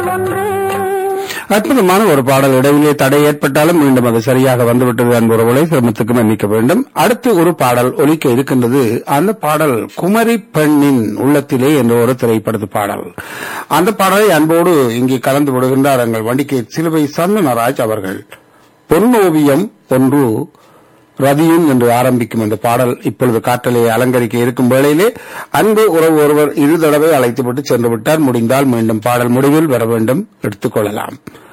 அற்புதமான ஒரு பாடல் இடையிலே தடை ஏற்பட்டாலும் மீண்டும் அது சரியாக வந்துவிட்டது அன்புறவுகளை சிரமத்துக்கு மன்னிக்க வேண்டும் அடுத்து ஒரு பாடல் ஒலிக்க இருக்கின்றது அந்த பாடல் குமரி பெண்ணின் உள்ளத்திலே என்ற ஒரு திரைப்படத்து பாடல் அந்த பாடலை அன்போடு இங்கே கலந்து விடுகின்றார் எங்கள் வண்டிக்கு சிலுவை சந்தனராஜ் அவர்கள் பொன்னோவியம் ஒன்று ரதியும் என்று ஆரம்பிக்கும் இந்த பாடல் இப்பொழுது காற்றலை அலங்கரிக்க இருக்கும் வேளையிலே அன்பு உறவு ஒருவர் இரு தடவை அழைத்துவிட்டு சென்று விட்டார் முடிந்தால் மீண்டும் பாடல் முடிவில் வர வேண்டும் எடுத்துக் கொள்ளலாம்